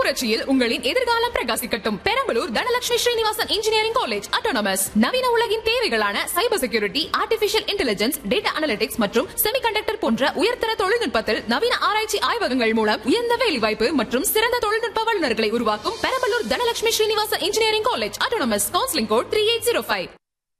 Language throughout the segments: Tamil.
புரட்சியில் உங்களின் எதிர்காலம் பிரகாசிக்கட்டும் Perambalur Dhanalakshmi Srinivasan engineering college autonomous நவீன உலகின் தேவைகளான cyber security artificial intelligence data analytics மற்றும் செமிகண்டக்டர் போன்ற உயர்தர தொழில்நுட்பத்தில் நவீன ஆராய்ச்சி ஆய்வகங்கள் மூலம் உயர்ந்த வேலைவாய்ப்பு மற்றும் சிறந்த தொழில்நுட்ப வல்லுநர்களை உருவாக்கும் Perambalur Dhanalakshmi Srinivasan engineering college autonomous counselling code three eight zero five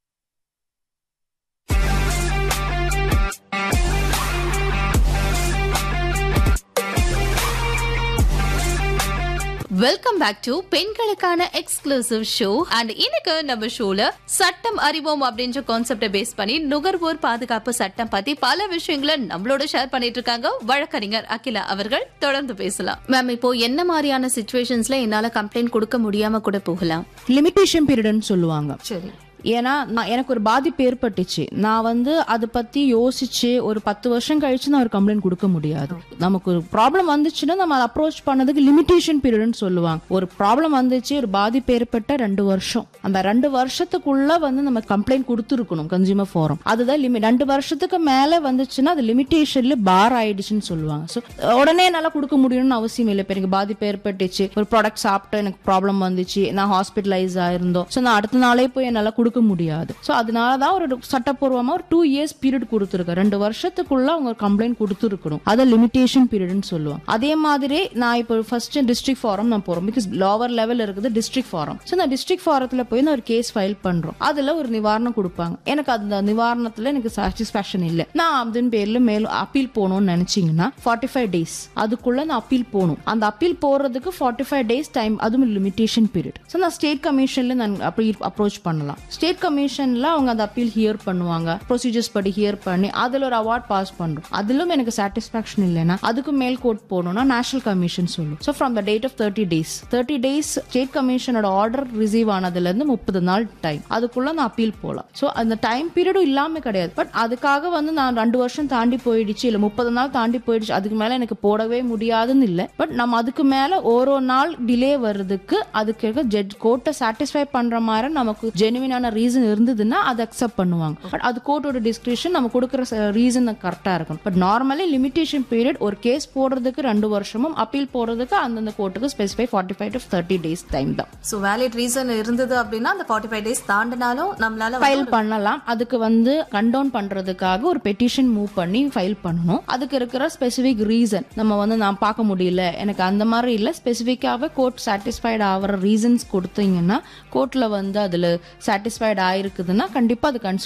welcome back to பெண்களுக்கான எக்ஸ்க்ளூசிவ் ஷோ அண்ட் இன்னைக்கு நம்ம ஷோல சட்டம் அறிவோம் அப்படின்ற கான்செப்டை பேஸ் பண்ணி நுகர்வோர் பாதுகாப்பு சட்டம் பத்தி பல விஷயங்களை நம்மளோட ஷேர் பண்ணிட்டு இருக்காங்க வழக்கறிஞர் அகிலா அவர்கள் தொடர்ந்து பேசலாம் மேம் இப்போ என்ன மாதிரியான சுச்சுவேஷன்ஸ்ல என்னால கம்ப்ளைண்ட் கொடுக்க முடியாம கூட போகலாம் லிமிட்டேஷன் பீரியட்னு சொல்லுவாங்க சரி ஏன்னா நான் எனக்கு ஒரு பாதிப்பு ஏற்பட்டுச்சு நான் வந்து அதை பத்தி யோசிச்சு ஒரு பத்து வருஷம் கழிச்சு நான் ஒரு கம்ப்ளைண்ட் கொடுக்க முடியாது நமக்கு ஒரு ப்ராப்ளம் வந்துச்சுன்னா நம்ம அதை அப்ரோச் பண்ணதுக்கு லிமிட்டேஷன் பீரியட்னு சொல்லுவாங்க ஒரு ப்ராப்ளம் வந்துச்சு ஒரு பாதிப்பு ஏற்பட்ட ரெண்டு வருஷம் அந்த ரெண்டு வருஷத்துக்குள்ள வந்து நம்ம கம்ப்ளைண்ட் கொடுத்துருக்கணும் கன்சியூமர் ஃபோரம் அதுதான் லிமிட் ரெண்டு வருஷத்துக்கு மேல வந்துச்சுன்னா அது லிமிட்டேஷன்ல பார் ஆயிடுச்சுன்னு சொல்லுவாங்க ஸோ உடனே என்னால கொடுக்க முடியும்னு அவசியம் இல்லை இப்போ எனக்கு பாதிப்பு ஏற்பட்டுச்சு ஒரு ப்ராடக்ட் சாப்பிட்டு எனக்கு ப்ராப்ளம் வந்துச்சு நான் ஹாஸ்பிட்டலைஸ் ஆயிருந்தோம் ஸோ நான் அடுத்த நாளே போய் என்னால் கொடுக்க முடியாது ஸோ அதனால தான் ஒரு சட்டப்பூர்வமா ஒரு டூ இயர்ஸ் பீரியட் கொடுத்துருக்கேன் ரெண்டு வருஷத்துக்குள்ள அவங்க கம்ப்ளைண்ட் கொடுத்துருக்கணும் அதை லிமிட்டேஷன் பீரியட்னு சொல்லுவாங்க அதே மாதிரி நான் இப்போ ஃபர்ஸ்ட் டிஸ்ட்ரிக்ட் ஃபாரம் நான் போறோம் பிகாஸ் லோவர் லெவல் இருக்குது டிஸ்ட்ரிக்ட் ஃபாரம் ஸோ நான் டிஸ்ட்ரிக்ட் ஃபாரத்தில் போய் நான் ஒரு கேஸ் ஃபைல் பண்றோம் அதுல ஒரு நிவாரணம் கொடுப்பாங்க எனக்கு அந்த நிவாரணத்துல எனக்கு சாட்டிஸ்ஃபேக்ஷன் இல்லை நான் அதன் பேர்ல மேலும் அப்பீல் போகணும்னு நினைச்சீங்கன்னா ஃபார்ட்டி ஃபைவ் டேஸ் அதுக்குள்ள நான் அப்பீல் போகணும் அந்த அப்பீல் போறதுக்கு ஃபார்ட்டி ஃபைவ் டேஸ் டைம் அதுவும் லிமிட்டேஷன் பீரியட் ஸோ நான் ஸ்டேட் கமிஷன்ல நான் அப்படி அப்ரோச் பண்ணலாம் ஸ்டேட் கமிஷன்ல அவங்க அந்த அப்பீல் ஹியர் பண்ணுவாங்க ப்ரொசீஜர்ஸ் படி ஹியர் பண்ணி அதுல ஒரு அவார்ட் பாஸ் பண்றோம் அதிலும் எனக்கு சாட்டிஸ்ஃபேக்ஷன் இல்லைன்னா அதுக்கு மேல் கோர்ட் போகணும்னா நேஷனல் கமிஷன் சொல்லும் so from the date of thirty days thirty days state கமிஷனோட ஆர்டர் ரிசீவ் ஆனதுல இருந்து முப்பது நாள் டைம் அதுக்குள்ள நான் அப்பீல் போகலாம் ஸோ அந்த டைம் பீரியடும் இல்லாம கிடையாது பட் அதுக்காக வந்து நான் ரெண்டு வருஷம் தாண்டி போயிடுச்சு இல்ல முப்பது நாள் தாண்டி போயிடுச்சு அதுக்கு மேல எனக்கு போடவே முடியாதுன்னு இல்லை பட் நம்ம அதுக்கு மேல ஒரு நாள் டிலே வர்றதுக்கு அதுக்கு ஜட்ஜ் கோர்ட்டை சாட்டிஸ்ஃபை பண்ற மாதிரி நமக்கு ஜெனுவினான ரீசன் இருந்ததுன்னா அதை அக்செப்ட் பண்ணுவாங்க பட் அது கோர்ட்டோட டிஸ்கிரிப்ஷன் நம்ம கொடுக்குற ரீசன் கரெக்டா இருக்கும் பட் நார்மலி லிமிட்டேஷன் பீரியட் ஒரு கேஸ் போடுறதுக்கு ரெண்டு வருஷமும் அப்பீல் போடுறதுக்கு அந்தந்த கோர்ட்டுக்கு specify forty five to thirty days time தான் ஸோ வேலிட் ரீசன் இருந்தது அப்படின்னா அந்த ஃபார்ட்டி ஃபைவ் டேஸ் தாண்டினாலும் நம்மளால ஃபைல் பண்ணலாம் அதுக்கு வந்து கண்டவுன் பண்றதுக்காக ஒரு பெட்டிஷன் மூவ் பண்ணி ஃபைல் பண்ணணும் அதுக்கு இருக்கிற ஸ்பெசிபிக் ரீசன் நம்ம வந்து நான் பார்க்க முடியல எனக்கு அந்த மாதிரி இல்லை ஸ்பெசிஃபிக்காகவே கோர்ட் சாட்டிஸ்ஃபைட் ஆகிற ரீசன்ஸ் கொடுத்தீங்கன்னா கோர்ட்ல வந்து அதுல சாட்டிஸ்ஃபைட் ஆயிருக்குதுன்னா கண்டிப்பா அது